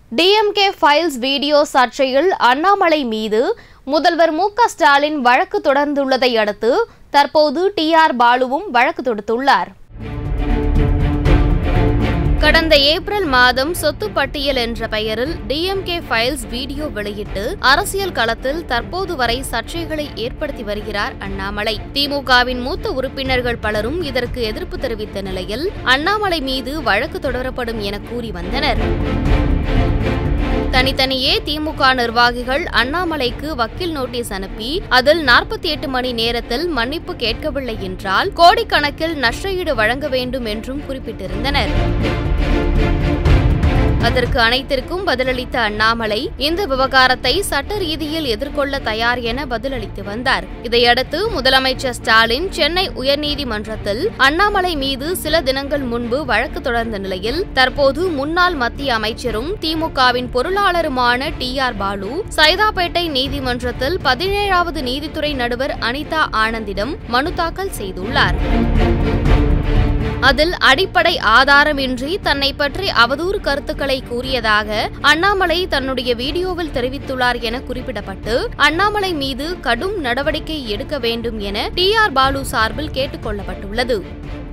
DMK files video சர்ச்சையில் அண்ணாமலை மீது முதல்வர் மு க ஸ்டாலின் வழக்கு தொடர்ந்துள்ளதை அடுத்து தற்போது டி ஆர் பாலுவும் வழக்கு தொடுத்துள்ளார் கடந்த ஏப்ரல் மாதம் சொத்து பட்டியல் என்ற பெயரில் டிஎம்கே ஃபைல்ஸ் வீடியோ வெளியிட்டு அரசியல் களத்தில் தற்போது வரை சர்ச்சைகளை ஏற்படுத்தி வருகிறார் அண்ணாமலை திமுகவின் மூத்த உறுப்பினர்கள் பலரும் இதற்கு எதிர்ப்பு தெரிவித்த நிலையில் அண்ணாமலை மீது வழக்கு தொடரப்படும் என கூறி வந்தனர் தனித்தனியே திமுக நிர்வாகிகள் அண்ணாமலைக்கு வக்கீல் நோட்டீஸ் அனுப்பி அதில் நாற்பத்தி எட்டு மணி நேரத்தில் மன்னிப்பு கேட்கவில்லை என்றால் கோடிக்கணக்கில் நஷ்டஈடு வழங்க வேண்டும் என்றும் குறிப்பிட்டிருந்தனர் அதற்கு அனைத்திற்கும் பதிலளித்த அண்ணாமலை இந்த விவகாரத்தை சட்ட ரீதியில் எதிர்கொள்ள தயார் என பதிலளித்து வந்தார் இதையடுத்து முதலமைச்சர் ஸ்டாலின் சென்னை உயர்நீதிமன்றத்தில் அண்ணாமலை மீது சில தினங்கள் முன்பு வழக்கு தொடர்ந்த நிலையில் தற்போது முன்னாள் மத்திய அமைச்சரும் திமுகவின் பொருளாளருமான டி ஆர் பாலு சைதாப்பேட்டை நீதிமன்றத்தில் பதினேழாவது நீதித்துறை நடுவர் அனிதா ஆனந்திடம் மனு தாக்கல் செய்துள்ளார் அதில் அடிப்படை ஆதாரமின்றி தன்னை பற்றி அவதூறு கருத்துக்களை கூறியதாக அண்ணாமலை தன்னுடைய வீடியோவில் தெரிவித்துள்ளார் என குறிப்பிடப்பட்டு அண்ணாமலை மீது கடும் நடவடிக்கை எடுக்க வேண்டும் என டி ஆர் பாலு சார்பில் கேட்டுக் கொள்ளப்பட்டுள்ளது